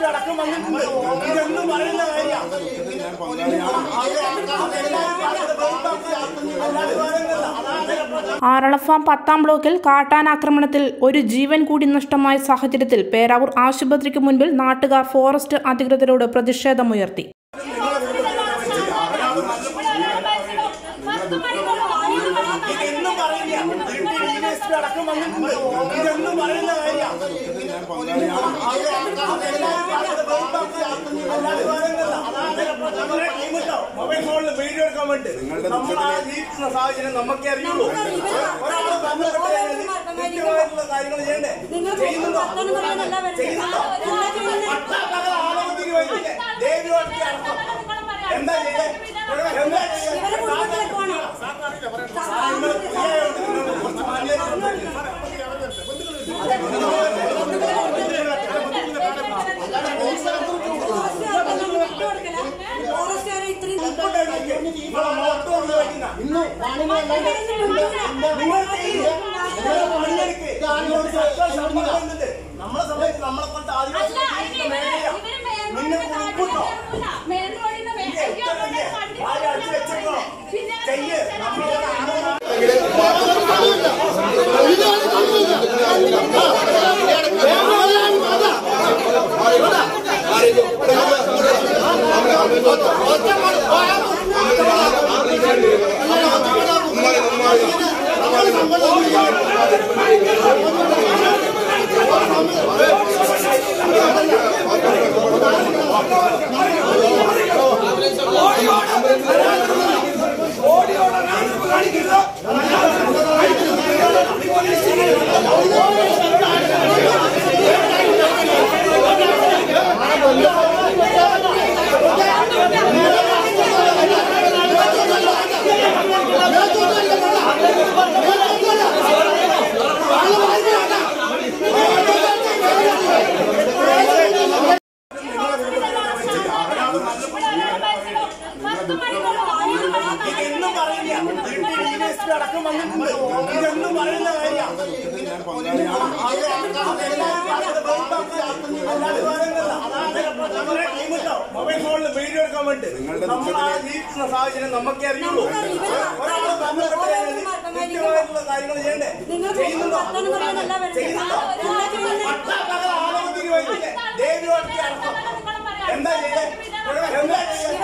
minister അടക്കം വന്നിട്ടുണ്ട് ഇതൊന്നും പറയുന്ന കാര്യമാണ് ആറളഫാം പത്താം ബ്ലോക്കിൽ കാട്ടാനാക്രമണത്തിൽ ഒരു ജീവൻ കൂടി നഷ്ടമായ സാഹചര്യത്തിൽ പേരാവൂർ ആശുപത്രിക്ക് മുൻപിൽ നാട്ടുകാർ ഫോറസ്റ്റ് അധികൃതരോട് പ്രതിഷേധമുയർത്തി ഇതൊന്നും പറയില്ല മിനിസ്റ്റർ അടക്കം വന്നിട്ടുണ്ട് ഇതൊന്നും പറയുന്ന കാര്യമാണ് മൊബൈൽ ഫോണിൽ വീഡിയോ എടുക്കാൻ വേണ്ടി നമ്മൾ ആ ജീവിക്കുന്ന സാഹചര്യം നമുക്കേ അറിയുള്ളൂ ഒരാൾ ബന്ധപ്പെട്ട് കഴിഞ്ഞാൽ കൃത്യമായിട്ടുള്ള കാര്യങ്ങൾ ചെയ്യണ്ടേ ചെയ്യുന്നുണ്ടോ ചെയ്യുന്നുണ്ടോ പട്ടാപ്പകൽ ആളുകൾക്ക് വൈകില്ലേ ദേവിയോട്ടി അടക്കം എന്താ ചെയ്യേ എന്താ നിങ്ങളെ മുഖത്ത് കൊണ്ട് വയ്ക്കുന്ന നിങ്ങൾ ചെയ്യില്ല നിങ്ങൾ പണിയെടുക്ക് നിങ്ങൾക്ക് സർക്കാർ ശമ്പളം തന്നിട്ട് നമ്മളെ സമയത്ത് നമ്മളെ കൊണ്ട് ആദിവാസി മേഖലയാണ് നിങ്ങൾക്ക് ഉൾപ്പെട്ടോ അടിച്ചു വെച്ചേക്കോ ചെയ്യ് നമ്മളെ ഇതൊന്നും പറയില്ല മിനിസ്റ്റർ അടക്കം വന്നിട്ടുണ്ട് ഇതൊന്നും പറയുന്ന കാര്യമാണ് മൊബൈൽ ഫോണിൽ വീഡിയോ എടുക്കാൻ വേണ്ടി നമ്മൾ ആ ജീവിക്കുന്ന സാഹചര്യം നമുക്കേ അറിയുള്ളൂ ഒരാൾ ബന്ധപ്പെട്ട് കഴിഞ്ഞാൽ കൃത്യമായിട്ടുള്ള കാര്യങ്ങൾ ചെയ്യണ്ടേ ചെയ്യുന്നുണ്ടോ ചെയ്യുന്നുണ്ടോ പട്ടാപ്പകൽ ആളുകൾക്ക് വൈകില്ലേ ദേവിയോട്ടി അടക്കം എന്താ ചെയ്യേ എന്താ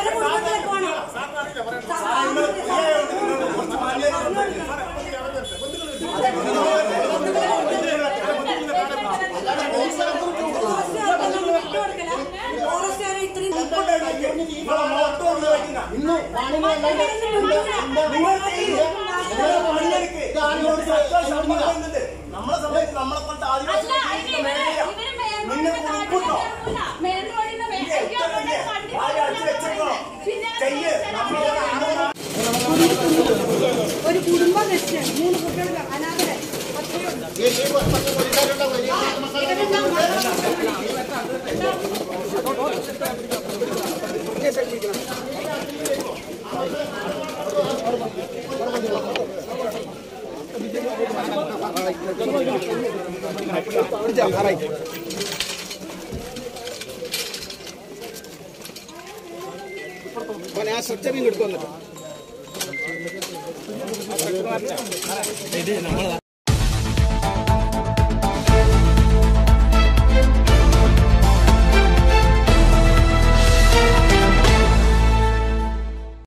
നിങ്ങളെ മുഖത്ത് കൊണ്ട് വയ്ക്കുന്ന നിങ്ങൾ ചെയ്യില്ല നിങ്ങൾ പണിയെടുക്ക് നിങ്ങൾക്ക് സർക്കാർ ശമ്പളം തന്നിട്ട് നമ്മളെ സമയത്ത് നമ്മളെ കൊണ്ട് ആദിവാസി മേഖലയാണ് നിങ്ങൾക്ക് ഉൾപ്പെട്ടോ അടിച്ചു വെച്ചേക്കോ ചെയ്യ് നമ്മളെ ഒരു കുടുംബം വെച്ച് മൂന്ന് കുട്ടികൾ അനാഥരെ അത്രയും ആ സ്ട്രക്ചറിങ് എടുത്തു വന്നിട്ട്